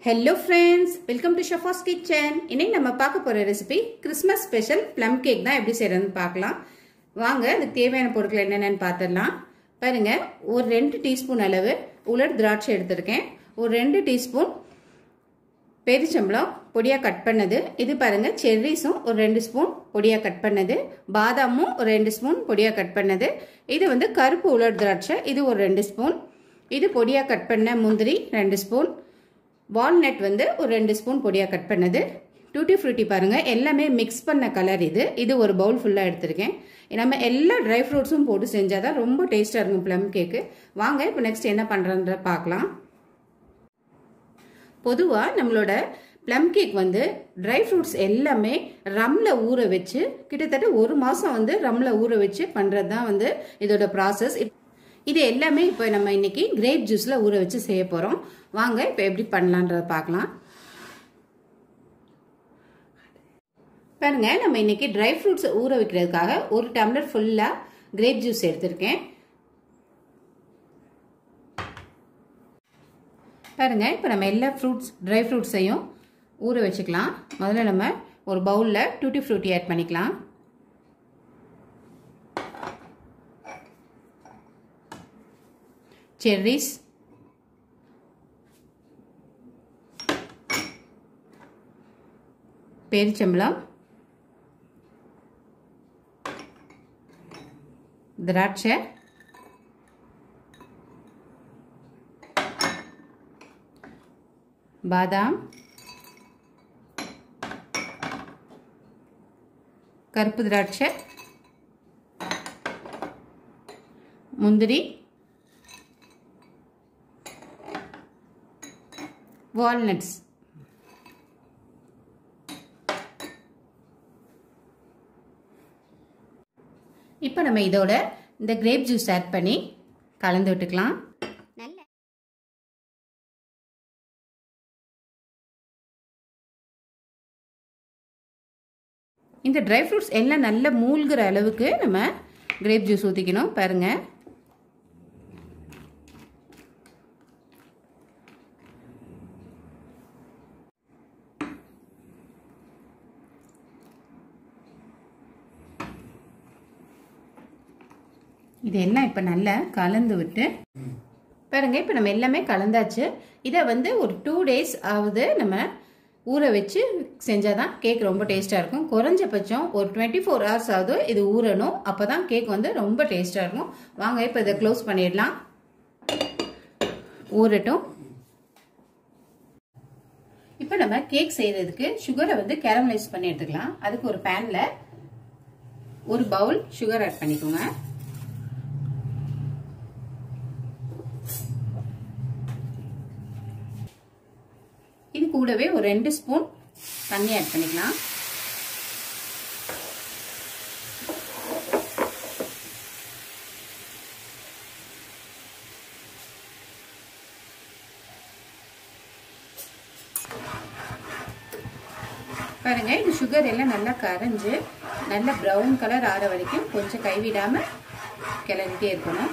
hello friends welcome to Shafaz kitchen இன்னைக்கு நம்ம பார்க்க போகிற recipe Christmas special plum cake தான் எப்படி செய்கிறதுன்னு பார்க்கலாம் வாங்க அதுக்கு தேவையான பொருட்கள் என்னென்னு பார்த்துடலாம் பாருங்க ஒரு ரெண்டு டீஸ்பூன் அளவு உலர் திராட்சை எடுத்திருக்கேன் ஒரு ரெண்டு டீஸ்பூன் பெரிச்சம்பளம் பொடியாக கட் பண்ணது இது பாருங்க செர்ரிஸும் ஒரு ரெண்டு ஸ்பூன் பொடியாக கட் பண்ணது பாதாமும் ஒரு ரெண்டு ஸ்பூன் பொடியாக கட் பண்ணது இது வந்து கருப்பு உலர் திராட்சை இது ஒரு ரெண்டு ஸ்பூன் இது பொடியாக கட் பண்ண முந்திரி ரெண்டு ஸ்பூன் வால்நட் வந்து ஒரு ரெண்டு ஸ்பூன் பொடியாக கட் பண்ணது டூட்டி ஃப்ரூட்டி பாருங்கள் எல்லாமே மிக்ஸ் பண்ண கலர் இது இது ஒரு பவுல் ஃபுல்லாக எடுத்திருக்கேன் நம்ம எல்லா ட்ரை ஃப்ரூட்ஸும் போட்டு செஞ்சால் தான் ரொம்ப டேஸ்ட்டாக இருக்கும் ப்ளம் கேக்கு வாங்க இப்போ நெக்ஸ்ட் என்ன பண்ணுறன்ற பார்க்கலாம் பொதுவாக நம்மளோட ப்ளம் கேக் வந்து ட்ரை ஃப்ரூட்ஸ் எல்லாமே ரம்மில் ஊற வச்சு கிட்டத்தட்ட ஒரு மாதம் வந்து ரம்மில் ஊற வச்சு பண்ணுறது தான் வந்து இதோட ப்ராசஸ் இது எல்லாமே இப்போ நம்ம இன்னைக்கு கிரேப் ஜூஸில் ஊற வச்சு செய்ய போகிறோம் வாங்க இப்போ எப்படி பண்ணலான்றத பார்க்கலாம் பாருங்க நம்ம இன்னைக்கு ட்ரை ஃப்ரூட்ஸ் ஊற வைக்கிறதுக்காக ஒரு டம்ளர் ஃபுல்லாக கிரேப் ஜூஸ் எடுத்திருக்கேன் பாருங்க இப்போ நம்ம எல்லா ஃப்ரூட்ஸ் ட்ரை ஃப்ரூட்ஸையும் ஊற வச்சுக்கலாம் முதல்ல நம்ம ஒரு பவுலில் டூட்டி ஃப்ரூட்டி ஆட் பண்ணிக்கலாம் செர்ரிஸ் பேரிச்சம்பளம் திராட்சை பாதாம் கருப்பு திராட்சை முந்திரி வால்நட்ஸ் இப்போ நம்ம இதோட இந்த கிரேப் ஜூஸ் ஆட் பண்ணி கலந்து விட்டுக்கலாம் நல்ல இந்த ட்ரை ஃப்ரூட்ஸ் எல்லாம் நல்லா மூழ்கிற அளவுக்கு நம்ம கிரேப் ஜூஸ் ஊற்றிக்கணும் பாருங்கள் இது எல்லாம் இப்போ நல்லா கலந்து விட்டு பாருங்க இப்போ நம்ம எல்லாமே கலந்தாச்சு இதை வந்து ஒரு டூ டேஸ் ஆகுது நம்ம ஊற வச்சு செஞ்சால் தான் கேக் ரொம்ப டேஸ்ட்டாக இருக்கும் குறைஞ்சபட்சம் ஒரு டுவெண்ட்டி ஃபோர் ஹவர்ஸ் ஆகுது இது ஊறணும் அப்போ தான் கேக் வந்து ரொம்ப டேஸ்ட்டாக இருக்கும் வாங்க இப்போ இதை க்ளோஸ் பண்ணிடலாம் ஊறட்டும் இப்போ நம்ம கேக் செய்யறதுக்கு சுகரை வந்து கேரமலைஸ் பண்ணி எடுத்துக்கலாம் அதுக்கு ஒரு பேனில் ஒரு பவுல் சுகர் ஆட் பண்ணிக்கோங்க இது கூடவே ஒரு ரெண்டு ஸ்பூன் தண்ணி ஆட் பண்ணிக்கலாம் பாருங்க இது சுகர் எல்லாம் நல்லா கரைஞ்சு நல்ல ப்ரௌன் கலர் ஆற வரைக்கும் கொஞ்சம் கைவிடாம கிளறிட்டே இருக்கணும்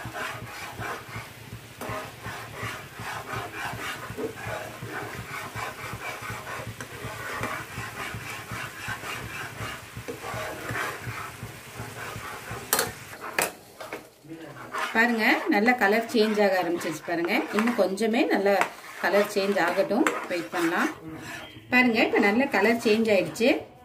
பாருங்க நல்லா கலர் சேஞ்ச் ஆக ஆரம்பிச்சிருச்சு பாருங்க இன்னும் கொஞ்சமே நல்லா கலர் சேஞ்ச் ஆகட்டும் வெயிட் பண்ணலாம் பாருங்க இப்போ நல்ல கலர் சேஞ்ச் ஆயிடுச்சு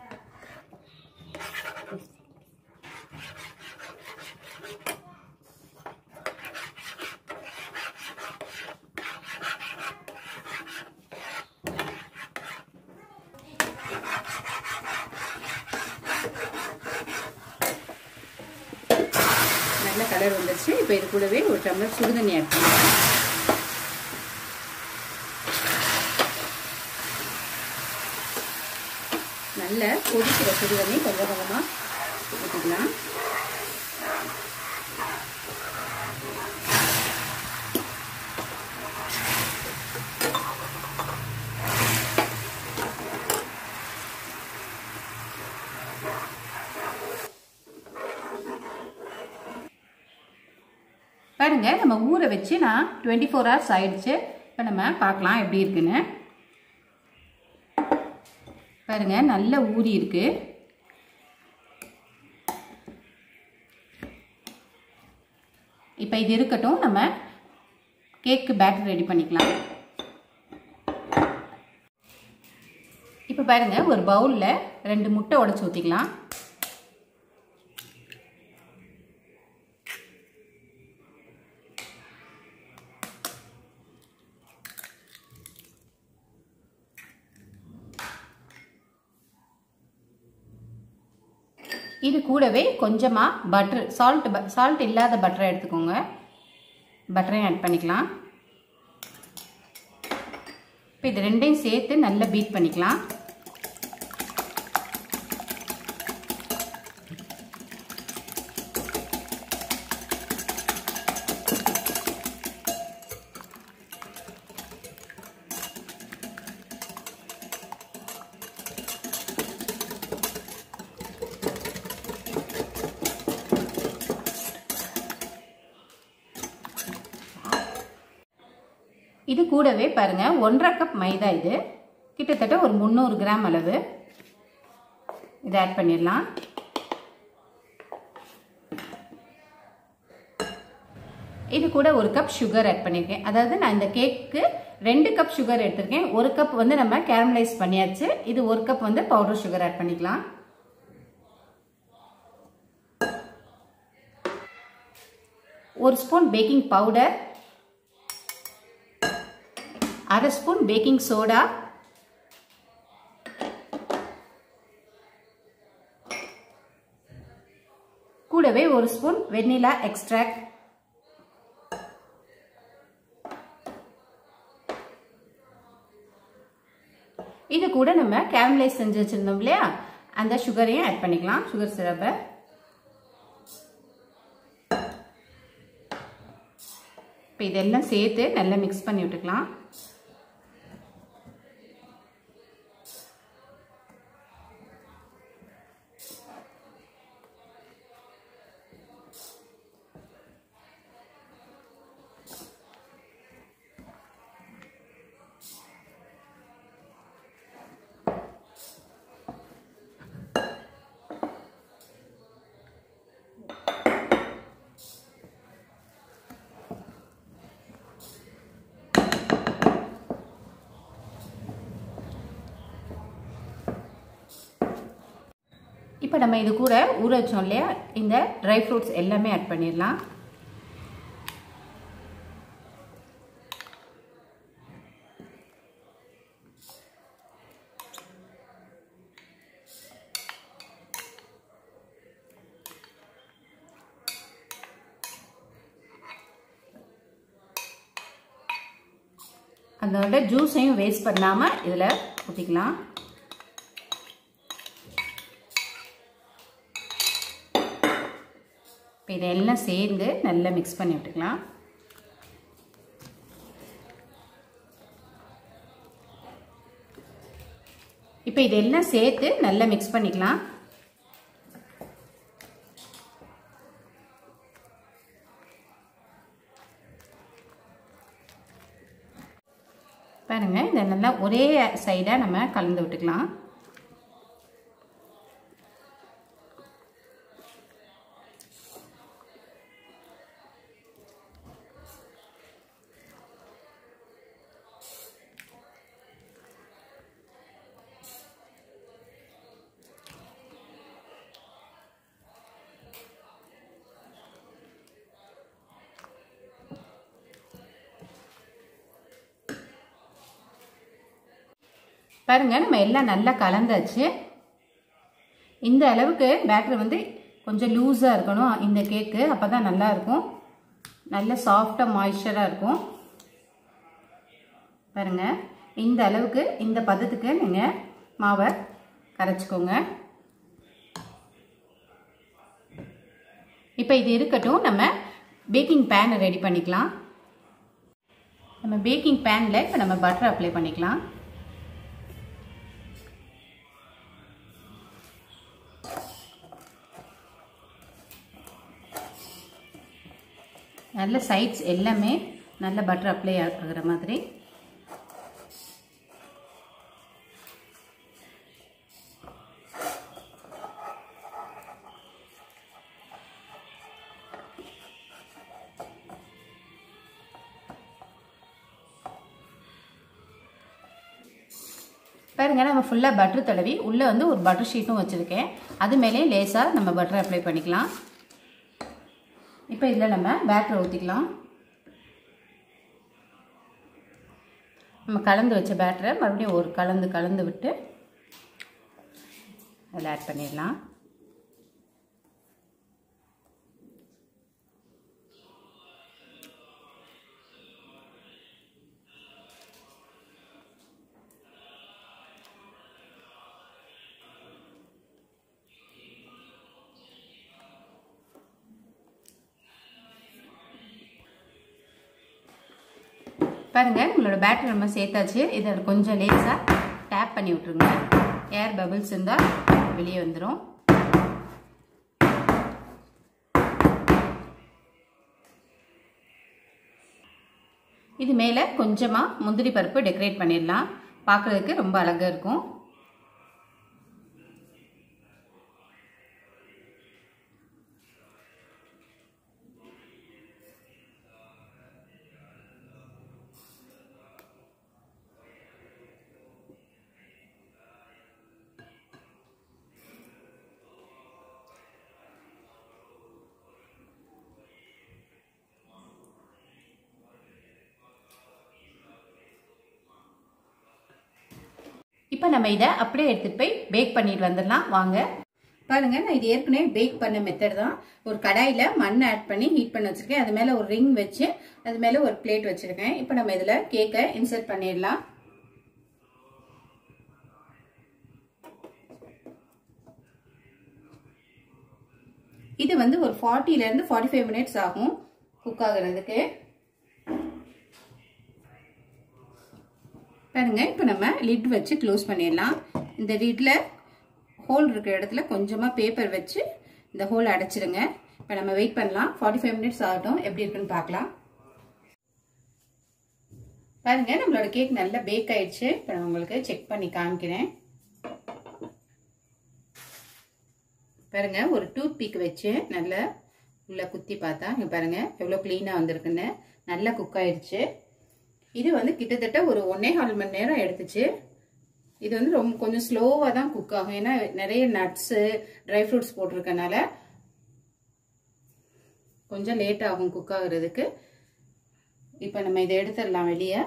நல்ல கலர் வந்துருச்சு இப்போ இது கூடவே ஒரு டம்ளர் சுடுதண்ணி ஆட் பண்ணுறேன் நல்ல கொதிக்கிற சுடுதண்ணி கொஞ்சம் கொஞ்சமாக ஊற்றிக்கலாம் பாருங்க நம்ம ஊற வச்சு நான் டுவெண்ட்டி ஃபோர் ஹவர்ஸ் ஆயிடுச்சு இப்போ நம்ம பார்க்கலாம் எப்படி இருக்குன்னு பாருங்க நல்ல ஊறி இருக்கு இப்போ இது இருக்கட்டும் நம்ம கேக்கு பேட்டர் ரெடி பண்ணிக்கலாம் இப்போ பாருங்க ஒரு பவுலில் ரெண்டு முட்டை உடச்சி ஊற்றிக்கலாம் இது கூடவே கொஞ்சமாக பட்ரு சால்ட் சால்ட் இல்லாத பட்டரை எடுத்துக்கோங்க பட்டரையும் ஆட் பண்ணிக்கலாம் இப்போ இது ரெண்டையும் சேர்த்து நல்லா பீட் பண்ணிக்கலாம் இது கூடவே பாருங்க ஒன்றரை கப் மைதா இது கிட்டத்தட்ட ஒரு முந்நூறு கிராம் அளவு இதை ஆட் பண்ணிடலாம் இது கூட ஒரு கப் சுகர் ஆட் பண்ணியிருக்கேன் அதாவது நான் இந்த கேக்கு ரெண்டு கப் சுகர் எடுத்திருக்கேன் ஒரு கப் வந்து நம்ம கேரமலைஸ் பண்ணியாச்சு இது ஒரு கப் வந்து பவுடர் சுகர் ஆட் பண்ணிக்கலாம் ஒரு ஸ்பூன் பேக்கிங் பவுடர் அரை ஸ்பூன் பேக்கிங் சோடா கூடவே ஒரு ஸ்பூன் வெண்ணிலா எக்ஸ்ட்ராக்ட் இது கூட நம்ம கேரமலைஸ் செஞ்சு வச்சிருந்தோம் இல்லையா அந்த சுகரையும் ஆட் பண்ணிக்கலாம் சுகர் சிரப்பை இப்போ இதெல்லாம் சேர்த்து நல்லா மிக்ஸ் பண்ணி விட்டுக்கலாம் இப்போ நம்ம இது கூட ஊற வச்சோம் இல்லையா இந்த ட்ரை ஃப்ரூட்ஸ் எல்லாமே ஆட் பண்ணிடலாம் அதோட ஜூஸையும் வேஸ்ட் பண்ணாமல் இதில் ஊற்றிக்கலாம் இப்போ இதெல்லாம் சேர்ந்து நல்லா மிக்ஸ் பண்ணி விட்டுக்கலாம் இப்போ இதெல்லாம் சேர்த்து நல்லா மிக்ஸ் பண்ணிக்கலாம் பாருங்க இதை நல்லா ஒரே சைடாக நம்ம கலந்து விட்டுக்கலாம் பாருங்க நம்ம எல்லாம் நல்லா கலந்தாச்சு இந்த அளவுக்கு பேட்டர் வந்து கொஞ்சம் லூஸாக இருக்கணும் இந்த கேக்கு அப்போ தான் நல்லா இருக்கும் நல்ல சாஃப்டாக மாய்ஸ்சராக இருக்கும் பாருங்க இந்த அளவுக்கு இந்த பதத்துக்கு நீங்கள் மாவை கரைச்சிக்கோங்க இப்போ இது இருக்கட்டும் நம்ம பேக்கிங் பேனை ரெடி பண்ணிக்கலாம் நம்ம பேக்கிங் பேனில் இப்போ நம்ம பட்டர் அப்ளை பண்ணிக்கலாம் நல்ல சைட்ஸ் எல்லாமே நல்ல பட்டர் அப்ளை ஆகிற மாதிரி பாருங்க நம்ம ஃபுல்லாக பட்டர் தடவி உள்ளே வந்து ஒரு பட்டர் ஷீட்டும் வச்சுருக்கேன் அது மேலேயும் லேசாக நம்ம பட்டர் அப்ளை பண்ணிக்கலாம் இப்போ இதில் நம்ம பேட்டரை ஊற்றிக்கலாம் நம்ம கலந்து வச்ச பேட்டரை மறுபடியும் ஒரு கலந்து கலந்து விட்டு அதில் ஆட் பண்ணிடலாம் பாருங்க உங்களோட பேட்டரி நம்ம சேர்த்தாச்சு இதை கொஞ்சம் லேசாக டேப் பண்ணி விட்ருங்க ஏர் பபிள்ஸ் இருந்தால் வெளியே வந்துடும் இது மேலே கொஞ்சமாக முந்திரி பருப்பு டெக்கரேட் பண்ணிடலாம் பார்க்குறதுக்கு ரொம்ப அழகாக இருக்கும் இப்போ நம்ம இதை அப்படியே எடுத்துகிட்டு போய் பேக் பண்ணிட்டு வந்துடலாம் வாங்க பாருங்க நான் இது ஏற்கனவே பேக் பண்ண மெத்தட் தான் ஒரு கடாயில் மண் ஆட் பண்ணி ஹீட் பண்ணி வச்சிருக்கேன் அது மேலே ஒரு ரிங் வச்சு அது மேலே ஒரு பிளேட் வச்சிருக்கேன் இப்போ நம்ம இதில் கேக்கை இன்சர்ட் பண்ணிடலாம் இது வந்து ஒரு ஃபார்ட்டிலேருந்து ஃபார்ட்டி ஃபைவ் மினிட்ஸ் ஆகும் குக் ஆகுறதுக்கு பாருங்க இப்போ நம்ம லிட் வச்சு க்ளோஸ் பண்ணிடலாம் இந்த லிட்டில் ஹோல் இருக்கிற இடத்துல கொஞ்சமாக பேப்பர் வச்சு இந்த ஹோல் அடைச்சிருங்க இப்போ நம்ம வெயிட் பண்ணலாம் ஃபார்ட்டி ஃபைவ் மினிட்ஸ் ஆகட்டும் எப்படி இருக்குன்னு பார்க்கலாம் பாருங்க நம்மளோட கேக் நல்லா பேக் ஆயிடுச்சு இப்போ நான் உங்களுக்கு செக் பண்ணி காமிக்கிறேன் பாருங்க ஒரு டூத் பீக் வச்சு நல்லா உள்ள குத்தி பார்த்தா இங்கே பாருங்க எவ்வளோ க்ளீனாக வந்திருக்குன்னு நல்லா குக் ஆயிடுச்சு இது வந்து கிட்டத்தட்ட ஒரு ஒன்னே கால் மணி நேரம் எடுத்துச்சு இது வந்து ரொம்ப கொஞ்சம் ஸ்லோவாக தான் குக் ஆகும் ஏன்னா நிறைய நட்ஸு ட்ரை ஃப்ரூட்ஸ் போட்டிருக்கனால கொஞ்சம் லேட் ஆகும் குக் ஆகுறதுக்கு இப்போ நம்ம இதை எடுத்துடலாம் வெளியே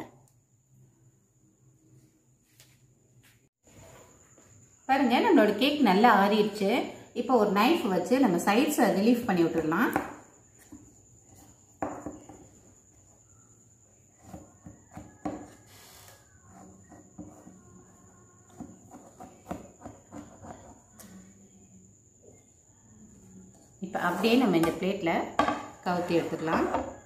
பாருங்க நம்மளோட கேக் நல்லா ஆறிடுச்சு இப்போ ஒரு நைஃப் வச்சு நம்ம சைட்ஸை ரிலீஃப் பண்ணி விட்டுடலாம் இப்போ அப்படியே நம்ம இந்த பிளேட்டில் கவுத்தி எடுத்துக்கலாம்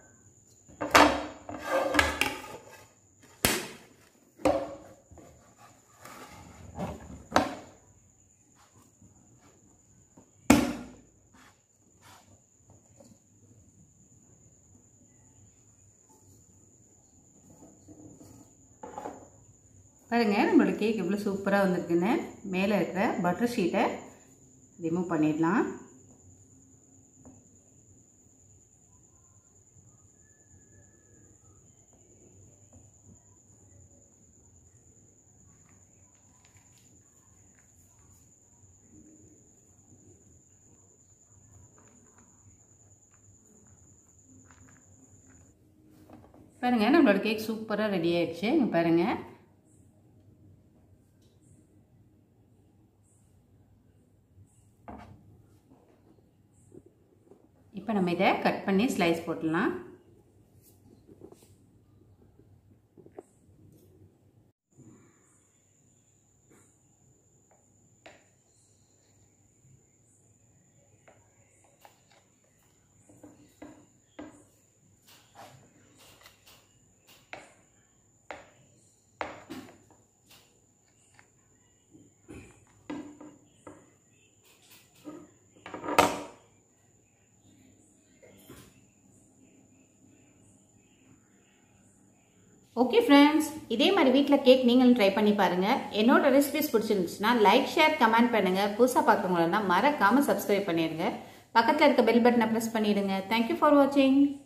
பாருங்க நம்மளோட கேக் எவ்வளோ சூப்பராக வந்திருக்குன்னு மேலே இருக்கிற பட்டர் ஷீட்டை ரிமூவ் பண்ணிடலாம் பாருங்க நம்மளோட கேக் சூப்பராக ரெடி ஆயிடுச்சு இங்கே பாருங்க இப்போ நம்ம இதை கட் பண்ணி ஸ்லைஸ் போட்டுடலாம் ஓகே ஃப்ரெண்ட்ஸ் இதே மாதிரி வீட்டில் கேக் நீங்களும் ட்ரை பண்ணி பாருங்கள் என்னோட ரெசிபிஸ் பிடிச்சிருந்துச்சுன்னா லைக் ஷேர் கமெண்ட் பண்ணுங்கள் புதுசாக பார்க்குறவங்களா மறக்காமல் சப்ஸ்கிரைப் பண்ணிடுங்க பக்கத்தில் இருக்க பெல் பட்டனை ப்ரெஸ் பண்ணிடுங்க தேங்க்யூ ஃபார் வாட்சிங்